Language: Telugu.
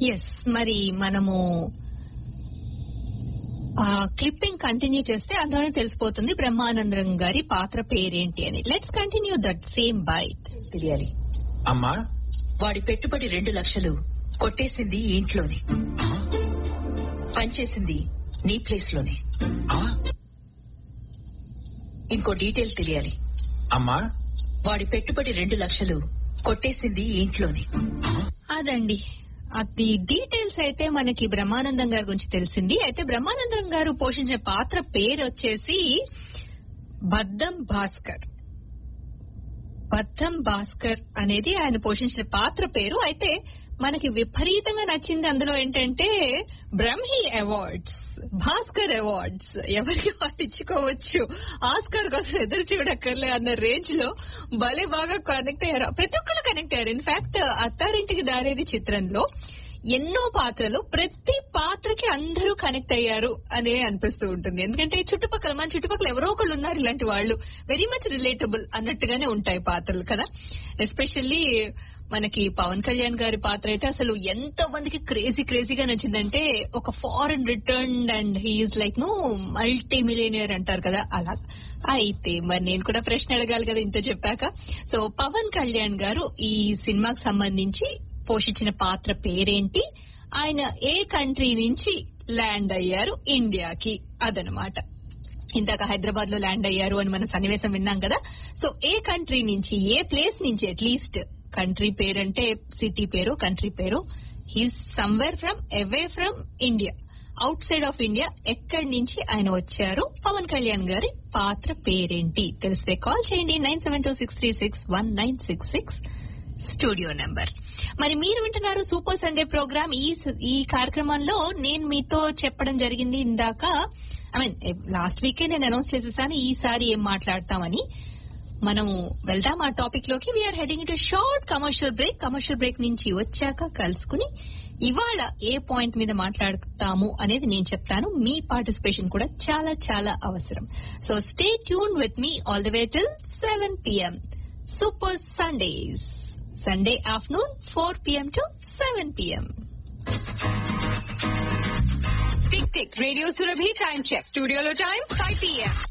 ఎస్ మరి మనము ఆ క్లిప్పింగ్ కంటిన్యూ చేస్తే అందులోనే తెలిసిపోతుంది బ్రహ్మానందం గారి పాత్ర పేరేంటి అని let's continue that same bite తెలియాలి అమ్మా వాడి పెట్టుబడి రెండు లక్షలు కొట్టేసింది ఈ ఇంట్లోనే ఆ, పనిచేసింది నీ ప్లేస్ లోనే ఆ, ఇంకో డీటెయిల్ తెలియాలి అమ్మా వాడి పెట్టుబడి రెండు లక్షలు కొట్టేసింది ఈ ఇంట్లోనే అదండి అది డీటెయిల్స్ అయితే మనకి బ్రహ్మానందం గారి గురించి తెలిసింది అయితే బ్రహ్మానందం గారు పోషించే పాత్ర పేరు వచ్చేసి బద్దం భాస్కర్ బద్దం భాస్కర్ అనేది ఆయన పోషించిన పాత్ర పేరు అయితే మనకి విపరీతంగా నచ్చింది అందులో ఏంటంటే బ్రహ్మి అవార్డ్స్ భాస్కర్ అవార్డ్స్ ఎవరికి వాళ్ళు ఇచ్చుకోవచ్చు ఆస్కార్ కోసం ఎదురు చూడక్కర్లే అన్న రేంజ్ లో భలే బాగా కనెక్ట్ అయ్యారు ప్రతి ఒక్కళ్ళు కనెక్ట్ అయ్యారు ఇన్ఫాక్ట్ అత్తారింటికి దారేది చిత్రంలో ఎన్నో పాత్రలు ప్రతి పాత్రకి అందరూ కనెక్ట్ అయ్యారు అనే అనిపిస్తూ ఉంటుంది ఎందుకంటే చుట్టుపక్కల మన చుట్టుపక్కల ఎవరో ఒకళ్ళు ఉన్నారు ఇలాంటి వాళ్ళు వెరీ మచ్ రిలేటబుల్ అన్నట్టుగానే ఉంటాయి పాత్రలు కదా ఎస్పెషల్లీ మనకి పవన్ కళ్యాణ్ గారి పాత్ర అయితే అసలు ఎంత మందికి క్రేజీ క్రేజీగా నచ్చిందంటే ఒక foreign return and he's like no multi millionaire అంటారు కదా అలా అయితే మరి నేను కూడా ప్రశ్న అడగాలి కదా ఇంత చెప్పాక సో పవన్ కళ్యాణ్ గారు ఈ సినిమాకి సంబంధించి పోషించిన పాత్ర పేరేంటి ఆయన ఏ కంట్రీ నుంచి ల్యాండ్ అయ్యారు ఇండియాకి అదనమాట ఇందాక హైదరాబాద్ లో ల్యాండ్ అయ్యారు అని మన సన్నివేశం విన్నాం కదా సో ఏ కంట్రీ నుంచి ఏ ప్లేస్ నుంచి అట్లీస్ట్ కంట్రీ పేరంటే సిటీ పేరు కంట్రీ పేరు he's somewhere from away from India outside of India ఎక్కడి నుంచి ఆయన వచ్చారు పవన్ కళ్యాణ్ గారి పాత్ర పేరేంటి తెలిస్తే కాల్ చేయండి nine seven two six three six one nine six six studio number మరి మీరు వింటున్నారు సూపర్ సండే ప్రోగ్రామ్ ఈ స- ఈ కార్యక్రమంలో నేను మీతో చెప్పడం జరిగింది ఇందాక ఐ మీన్ లాస్ట్ వీకే నేను అనౌన్స్ చేసేసాను ఈసారి ఏం మాట్లాడతామని మనం వెళ్దాం ఆ టాపిక్ లోకి we're heading to short commercial break commercial break నుంచి వచ్చాక కలుసుకుని ఇవాళ ఏ పాయింట్ మీద మాట్లాడతాము అనేది నేను చెప్తాను మీ పార్టిసిపేషన్ కూడా చాలా చాలా అవసరం so stay tune with me all the way till seven PM super Sundays Sunday afternoon four PM to seven PM tick tick radio Surabhi time check స్టూడియోలో టైం ఫైవ్ పిఎం